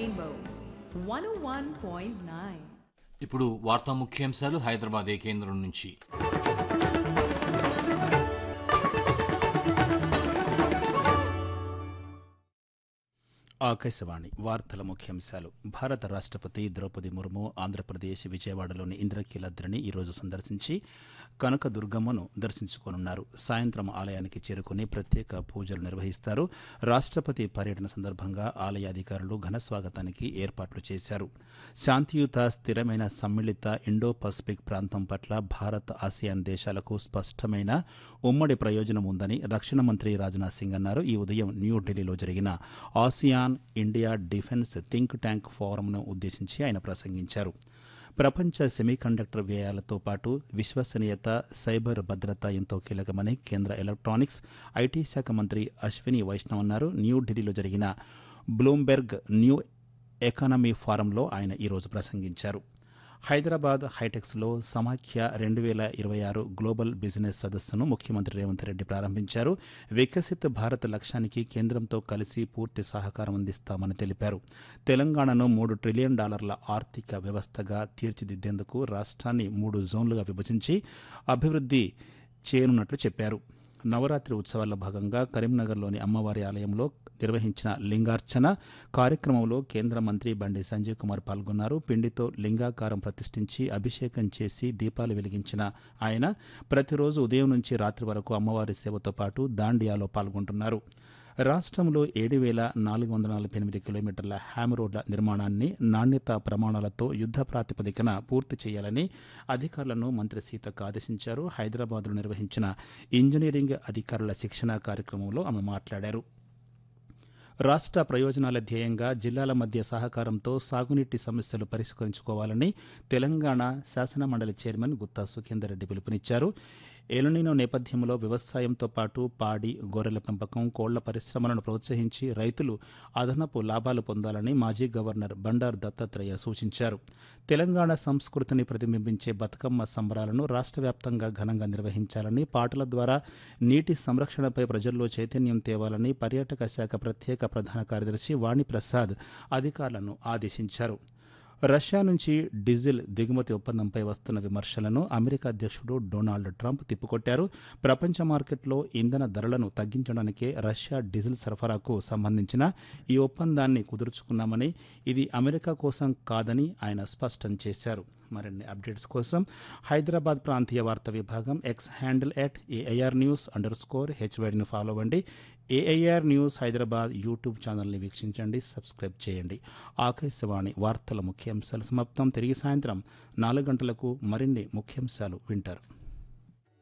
Rainbow 101.9. ఇప్పుడు వార్తా ముఖ్యాంశాలు హైదరాబాద్ ఏ కేంద్రం నుంచి ఆకాశవాణి వార్తల ముఖ్యాంశాలు భారత రాష్ట్రపతి ద్రౌపది ముర్ము ఆంధ్రప్రదేశ్ విజయవాడలోని ఇంద్రకీలాద్రిని ఈరోజు సందర్శించి కనక దుర్గమ్మను దర్శించుకోనున్నారు సాయంత్రం ఆలయానికి చేరుకుని ప్రత్యేక పూజలు నిర్వహిస్తారు రాష్ట్రపతి పర్యటన సందర్భంగా ఆలయ అధికారులు ఘన స్వాగతానికి ఏర్పాట్లు చేశారు శాంతియుత స్థిరమైన సమ్మిళిత ఇండో పసిఫిక్ ప్రాంతం పట్ల భారత్ ఆసియాన్ దేశాలకు స్పష్టమైన ఉమ్మడి ప్రయోజనం ఉందని రక్షణ మంత్రి రాజ్నాథ్ సింగ్ అన్నారు ఈ ఉదయం న్యూఢిల్లీలో జరిగిన ASEAN India defence think tank ఫోరంను ఉద్దేశించి ఆయన ప్రసంగించారు ప్రపంచ సెమీకండక్టర్ వ్యయాలతో పాటు విశ్వసనీయత సైబర్ భద్రత ఎంతో కీలకమని కేంద్ర ఎలక్ట్రానిక్స్ ఐటీ శాఖ మంత్రి అశ్విని వైష్ణవ్ అన్నారు న్యూఢిల్లీలో జరిగిన బ్లూంబెర్గ్ న్యూ ఎకానమీ ఫారంలో ఆయన ఈరోజు ప్రసంగించారు హైదరాబాద్ హైటెక్స్లో సమాఖ్య రెండు వేల ఇరవై ఆరు గ్లోబల్ బిజినెస్ సదస్సును ముఖ్యమంత్రి రేవంత్ రెడ్డి ప్రారంభించారు వికసిత్ భారత్ లక్ష్యానికి కేంద్రంతో కలిసి పూర్తి సహకారం అందిస్తామని తెలిపారు తెలంగాణను మూడు ట్రిలియన్ డాలర్ల ఆర్థిక వ్యవస్థగా తీర్చిదిద్దేందుకు రాష్ట్రాన్ని మూడు జోన్లుగా విభజించి అభివృద్ధి చేయనున్నట్లు చెప్పారు నవరాత్రి ఉత్సవాల్లో భాగంగా కరీంనగర్లోని అమ్మవారి ఆలయంలో నిర్వహించిన లింగార్చన కార్యక్రమంలో కేంద్ర మంత్రి బండి సంజయ్ కుమార్ పాల్గొన్నారు పిండితో లింగాకారం ప్రతిష్ఠించి అభిషేకం చేసి దీపాలు వెలిగించిన ఆయన ప్రతిరోజు ఉదయం నుంచి రాత్రి వరకు అమ్మవారి సేవతో పాటు దాండియాలో పాల్గొంటున్నారు రాష్ట్రంలో ఏడు వేల నాలుగు వందల నలభై ఎనిమిది కిలోమీటర్ల హ్యామ్ రోడ్ల నిర్మాణాన్ని నాణ్యత ప్రమాణాలతో యుద్ధ ప్రాతిపదికన పూర్తి చేయాలని అధికారులను మంత్రి సీతక్క ఆదేశించారు హైదరాబాద్లో నిర్వహించిన ఇంజనీరింగ్ అధికారుల శిక్షణ కార్యక్రమంలో ఆమె మాట్లాడారు రాష్ట్ర ప్రయోజనాల ధ్యేయంగా జిల్లాల మధ్య సహకారంతో సాగునీటి సమస్యలు పరిష్కరించుకోవాలని తెలంగాణ శాసనమండలి చైర్మన్ గుత్తా సుఖేందర్ రెడ్డి పిలుపునిచ్చారు ఎలునినో నేపథ్యంలో వ్యవసాయంతో పాటు పాడి గొర్రెల పెంపకం కోళ్ల పరిశ్రమలను ప్రోత్సహించి రైతులు అదనపు లాభాలు పొందాలని మాజీ గవర్నర్ బండారు దత్తాత్రేయ సూచించారు తెలంగాణ సంస్కృతిని ప్రతిబింబించే బతుకమ్మ సంబరాలను రాష్ట్ర వ్యాప్తంగా ఘనంగా నిర్వహించాలని పాటల ద్వారా నీటి సంరక్షణపై ప్రజల్లో చైతన్యం తేవాలని పర్యాటక శాఖ ప్రత్యేక ప్రధాన కార్యదర్శి వాణిప్రసాద్ అధికారులను ఆదేశించారు రష్యా నుంచి డీజిల్ దిగుమతి ఒప్పందంపై వస్తున్న విమర్శలను అమెరికా అధ్యక్షుడు డొనాల్డ్ ట్రంప్ తిప్పికొట్టారు ప్రపంచ మార్కెట్లో ఇంధన ధరలను తగ్గించడానికే రష్యా డీజిల్ సరఫరాకు సంబంధించిన ఈ ఒప్పందాన్ని కుదుర్చుకున్నామని ఇది అమెరికా కోసం కాదని ఆయన స్పష్టం చేశారు మరిన్ని అప్డేట్స్ కోసం హైదరాబాద్ ప్రాంతీయ వార్తా విభాగం X handle at AIR news underscore హెచ్వైడిని ఫాలో అవ్వండి ఏఐఆర్ న్యూస్ హైదరాబాద్ యూట్యూబ్ ఛానల్ని వీక్షించండి సబ్స్క్రైబ్ చేయండి ఆకాశవాణి వార్తల ముఖ్యాంశాలు సమాప్తం తిరిగి సాయంత్రం నాలుగు గంటలకు మరిన్ని ముఖ్యాంశాలు వింటారు